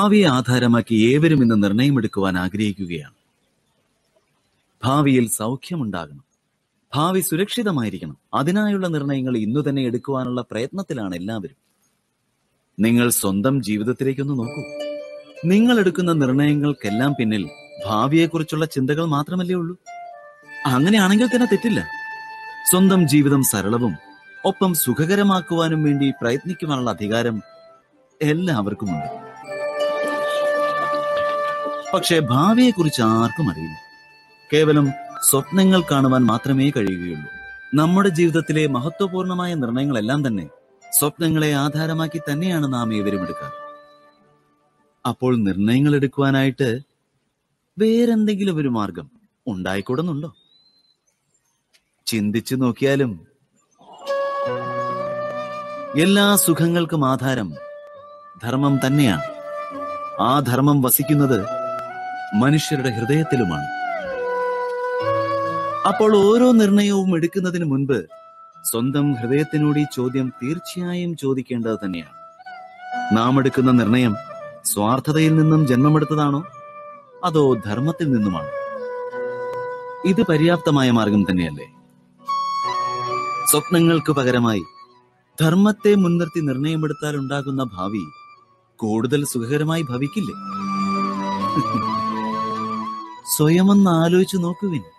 ഭാവിയെ ആധാരമാക്കി ഏവരും ഇന്ന് നിർണയമെടുക്കുവാൻ ആഗ്രഹിക്കുകയാണ് ഭാവിയിൽ സൗഖ്യമുണ്ടാകണം ഭാവി സുരക്ഷിതമായിരിക്കണം അതിനായുള്ള നിർണയങ്ങൾ ഇന്നു തന്നെ എടുക്കുവാനുള്ള പ്രയത്നത്തിലാണ് എല്ലാവരും നിങ്ങൾ സ്വന്തം ജീവിതത്തിലേക്കൊന്ന് നോക്കൂ നിങ്ങൾ എടുക്കുന്ന നിർണയങ്ങൾക്കെല്ലാം പിന്നിൽ ഭാവിയെക്കുറിച്ചുള്ള ചിന്തകൾ മാത്രമല്ലേ ഉള്ളൂ അങ്ങനെയാണെങ്കിൽ തന്നെ തെറ്റില്ല സ്വന്തം ജീവിതം സരളവും ഒപ്പം സുഖകരമാക്കുവാനും വേണ്ടി പ്രയത്നിക്കുവാനുള്ള അധികാരം എല്ലാവർക്കുമുണ്ട് പക്ഷേ ഭാവിയെക്കുറിച്ച് ആർക്കും അറിയില്ല കേവലം സ്വപ്നങ്ങൾ കാണുവാൻ മാത്രമേ കഴിയുകയുള്ളൂ നമ്മുടെ ജീവിതത്തിലെ മഹത്വപൂർണമായ നിർണയങ്ങളെല്ലാം തന്നെ സ്വപ്നങ്ങളെ ആധാരമാക്കി തന്നെയാണ് നാം ഏവരും എടുക്കാറ് അപ്പോൾ നിർണയങ്ങൾ എടുക്കുവാനായിട്ട് വേറെന്തെങ്കിലും ഒരു മാർഗം ഉണ്ടായിക്കൂടുന്നുണ്ടോ ചിന്തിച്ചു നോക്കിയാലും എല്ലാ സുഖങ്ങൾക്കും ആധാരം ധർമ്മം തന്നെയാണ് ആ ധർമ്മം വസിക്കുന്നത് മനുഷ്യരുടെ ഹൃദയത്തിലുമാണ് അപ്പോൾ ഓരോ നിർണയവും എടുക്കുന്നതിന് മുൻപ് സ്വന്തം ഹൃദയത്തിനോട് ഈ ചോദ്യം തീർച്ചയായും ചോദിക്കേണ്ടത് തന്നെയാണ് നാം എടുക്കുന്ന നിർണയം സ്വാർത്ഥതയിൽ നിന്നും ജന്മമെടുത്തതാണോ അതോ ധർമ്മത്തിൽ നിന്നുമാണോ ഇത് പര്യാപ്തമായ മാർഗം തന്നെയല്ലേ സ്വപ്നങ്ങൾക്ക് പകരമായി ധർമ്മത്തെ മുൻനിർത്തി നിർണയമെടുത്താൽ ഉണ്ടാകുന്ന ഭാവി കൂടുതൽ സുഖകരമായി ഭവിക്കില്ലേ സ്വയമൊന്ന് ആലോചിച്ചു നോക്കുവിൻ